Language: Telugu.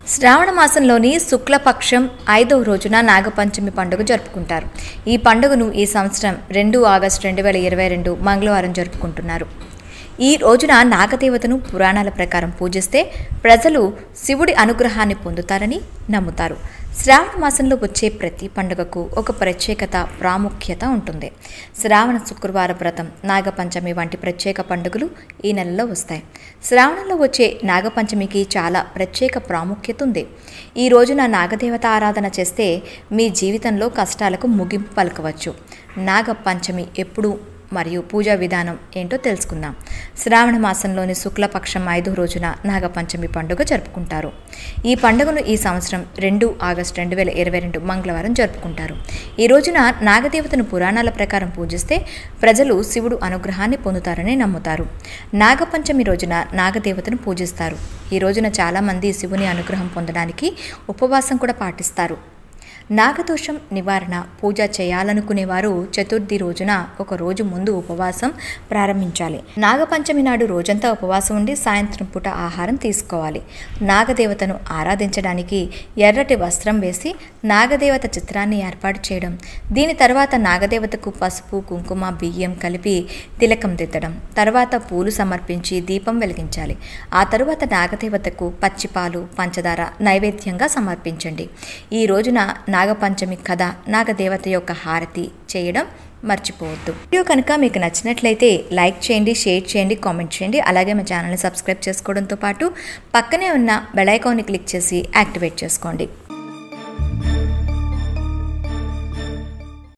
శ్రావణ మాసంలోని శుక్లపక్షం ఐదవ రోజున నాగపంచమి పండుగ జరుపుకుంటారు ఈ పండుగను ఈ సంవత్సరం రెండు ఆగస్టు రెండు వేల ఇరవై రెండు మంగళవారం జరుపుకుంటున్నారు ఈ రోజున నాగదేవతను పురాణాల ప్రకారం పూజిస్తే ప్రజలు శివుడి అనుగ్రహాన్ని పొందుతారని నమ్ముతారు శ్రావణ మాసంలో వచ్చే ప్రతి పండుగకు ఒక ప్రత్యేకత ప్రాముఖ్యత ఉంటుంది శ్రావణ శుక్రవార వ్రతం నాగపంచమి వంటి ప్రత్యేక పండుగలు ఈ నెలలో వస్తాయి శ్రావణంలో వచ్చే నాగపంచమికి చాలా ప్రత్యేక ప్రాముఖ్యత ఉంది ఈ రోజున నాగదేవత ఆరాధన చేస్తే మీ జీవితంలో కష్టాలకు ముగింపు పలకవచ్చు నాగపంచమి ఎప్పుడు మరియు పూజా విధానం ఏంటో తెలుసుకుందాం శ్రావణ మాసంలోని శుక్లపక్షం ఐదో రోజున నాగపంచమి పండుగ జరుపుకుంటారు ఈ పండుగను ఈ సంవత్సరం రెండు ఆగస్టు రెండు వేల ఇరవై రెండు మంగళవారం జరుపుకుంటారు ఈ రోజున నాగదేవతను పురాణాల ప్రకారం పూజిస్తే ప్రజలు శివుడు అనుగ్రహాన్ని పొందుతారని నమ్ముతారు నాగపంచమి రోజున నాగదేవతను పూజిస్తారు ఈ రోజున చాలామంది శివుని అనుగ్రహం పొందడానికి ఉపవాసం కూడా పాటిస్తారు నాగదోషం నివారణ పూజ చేయాలనుకునేవారు చతుర్థి రోజున ఒక రోజు ముందు ఉపవాసం ప్రారంభించాలి నాగపంచమి నాడు రోజంతా ఉపవాసం ఉండి సాయంత్రం పూట ఆహారం తీసుకోవాలి నాగదేవతను ఆరాధించడానికి ఎర్రటి వస్త్రం వేసి నాగదేవత చిత్రాన్ని ఏర్పాటు చేయడం దీని తర్వాత నాగదేవతకు పసుపు కుంకుమ బియ్యం కలిపి తిలకం దిద్దడం తర్వాత పూలు సమర్పించి దీపం వెలిగించాలి ఆ తరువాత నాగదేవతకు పచ్చిపాలు పంచదార నైవేద్యంగా సమర్పించండి ఈ రోజున నాగపంచమి కథ నాగదేవత యొక్క హారతి చేయడం మర్చిపోవద్దు వీడియో కనుక మీకు నచ్చినట్లయితే లైక్ చేయండి షేర్ చేయండి కామెంట్ చేయండి అలాగే మా ఛానల్ని సబ్స్క్రైబ్ చేసుకోవడంతో పాటు పక్కనే ఉన్న బెల్ ఐకాన్ని క్లిక్ చేసి యాక్టివేట్ చేసుకోండి